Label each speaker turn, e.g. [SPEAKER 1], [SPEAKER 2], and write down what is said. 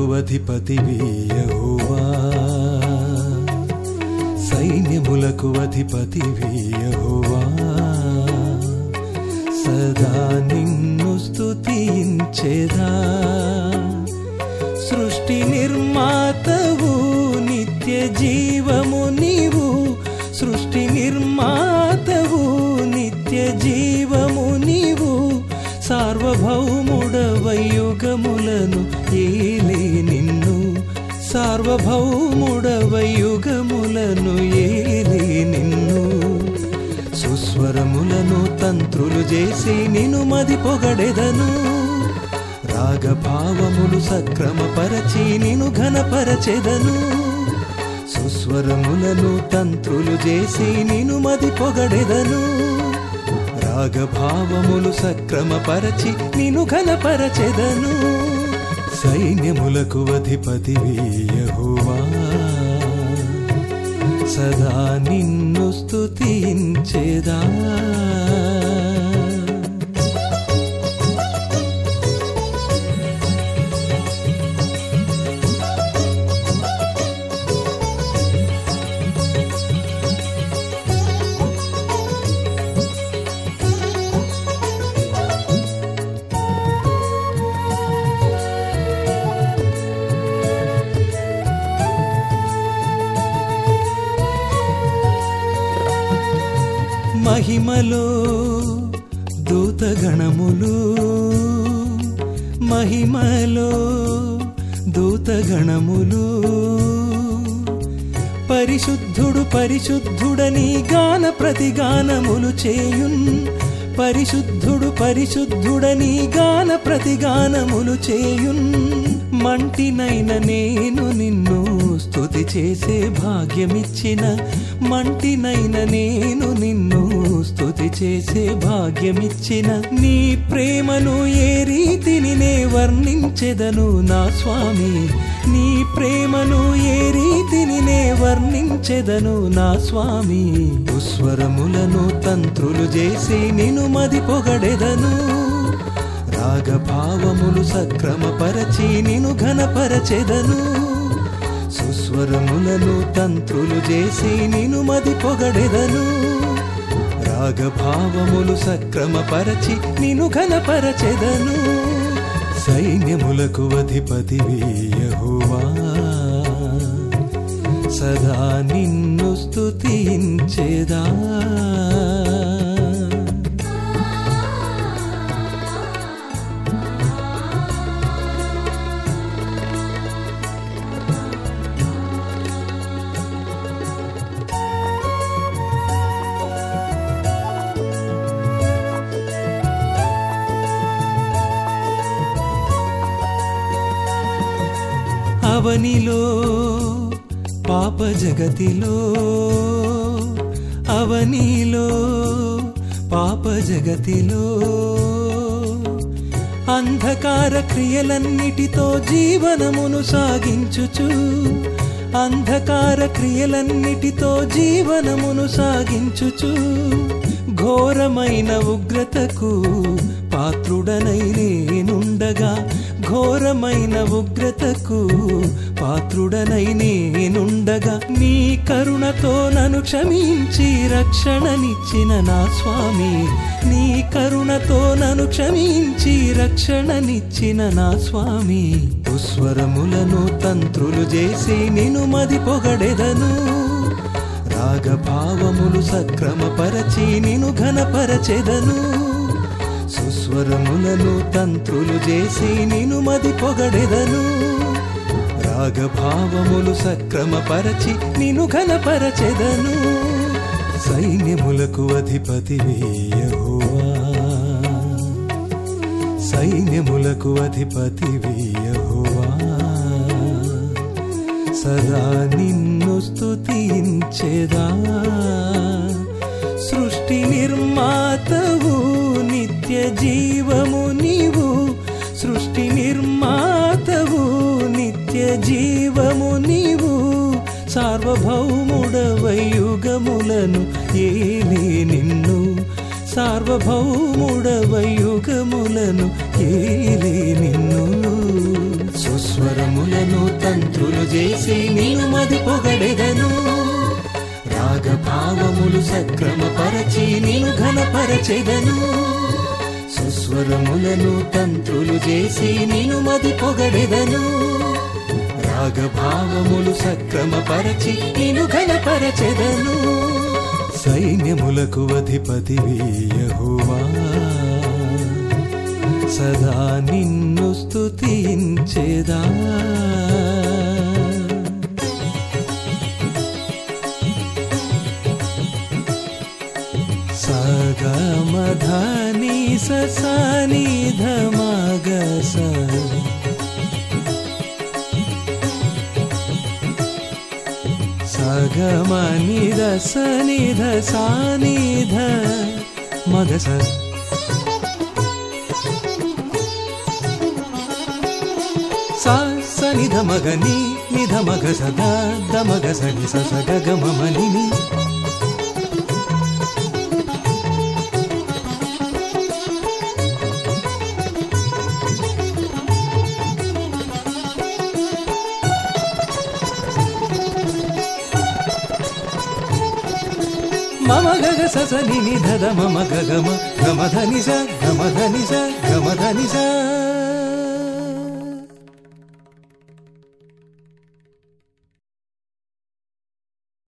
[SPEAKER 1] సైన్యములకు అధిపతివి యెహోవా సైన్యములకు అధిపతివి యెహోవా సదా నిన్ను స్తుతించేదా సృష్టి నిర్మాతవు నిత్య జీవము నీవు సృష్టి నిర్మాతవు నిత్య జీవము నీవు సార్వభౌముడవయుగములను ఏలే నిన్ను సార్వభౌముడవయుగములను ఏలే నిన్ను సుస్వరములను తంత్రులు చేసి నిను మది పొగడెదను రాగభావములు సక్రమపరచి నిను ఘనపరచెదను సుస్వరములను తంత్రులు చేసి నిను మది పొగడెదను రాగభావములు సక్రమపరచి నిను ఘనపరచెదను సైన్యములకు అధిపతివి యెహోవా సదా నిన్ను స్తుతించేదా మహిమలో దూతగణములు మహిమలో దూతగణములు పరిశుద్ధుడు పరిశుద్ధుడని గాన ప్రతిగానములు చేయున్ పరిశుద్ధుడు పరిశుద్ధుడని గాన ప్రతిగానములు చేయున్ మంటినైన నేను నిన్ను స్తుతి చేసే భాగ్యమిచ్చిన మంటినైన నేను నిన్ను స్తుతి చేసే భాగ్యమిచ్చిన నీ ప్రేమను ఏ రీతిని నే వర్ణించెదను నా స్వామి నీ ప్రేమను ఏ రీతిని నే వర్ణించెదను నా స్వామి ఉస్వరములను తంత్రులు చేసి నిను మది పొగడెదను రాగభావములు సక్రమపరచి నిను ఘనపరచెదను సుస్వరములను తంత్రులు చేసి నిను మది పొగడెదను రాగభావములు సక్రమపరచి నిను ఘనపరచెదను సైన్యములకు అధిపతివి యెహోవా సదా నిన్ను స్తుతించేదా అవనిలో పాప జగతిలో అవనిలో పాప జగతిలో అంధకార క్రియలన్నిటితో జీవనమును సాగించుచు అంధకార క్రియలన్నిటితో జీవనమును సాగించుచు ఘోరమైన ఉగ్రతకు పాత్రుడనై నేనుండగా ఘోరమైన ఉగ్రతకు పాత్రుడనై నేనుండగా నీ కరుణతో నన్ను క్షమించి రక్షణనిచ్చిన నా స్వామి నీ కరుణతో నన్ను క్షమించి రక్షణనిచ్చిన నా స్వామి ఉస్వరములను తంత్రులు చేసి నిను మది పొగడెదను రాగభావములు సక్రమపరచి నిను ఘనపరచెదను సుస్వరములను తంత్రులు చేసి నిను మది పొగడెదను రాగభావములు సక్రమపరచి నిను ఘనపరచెదను సైన్యములకు అధిపతివి యెహోవా సైన్యములకు అధిపతివి యెహోవా సదా నిన్ను స్తుతించేదా సృష్టి నిర్మాతవు నిత్య జీవము నీవు సృష్టి నిర్మాతవు నిత్య జీవము నీవు సార్వభౌముడవయుగములను ఏలే నిన్ను సార్వభౌముడవయుగములను ఏలే నిన్ను సుస్వరములను తంత్రులు చేసి నేను మది పొగడెదను రాగభావములు సక్రమపరచి నేను ఘనపరచెదను సుస్వరములను తంత్రులు చేసి నేను మది పొగడెదను రాగభావములు సక్రమపరచి నేను ఘనపరచెదను సైన్యములకు అధిపతి యెహోవా సదా నిన్ను స్తుతించేదా సగమధాని ససాని ధమగస సగమనిద సనిధ సానిధ మగస సా సనిధ మగని నిధ మగ సదా దమగ సని స సగ గమ మనిని మమ గగ సస ని ధద మమ గగమ గమ ధని స గమ ధని స గమ ధని స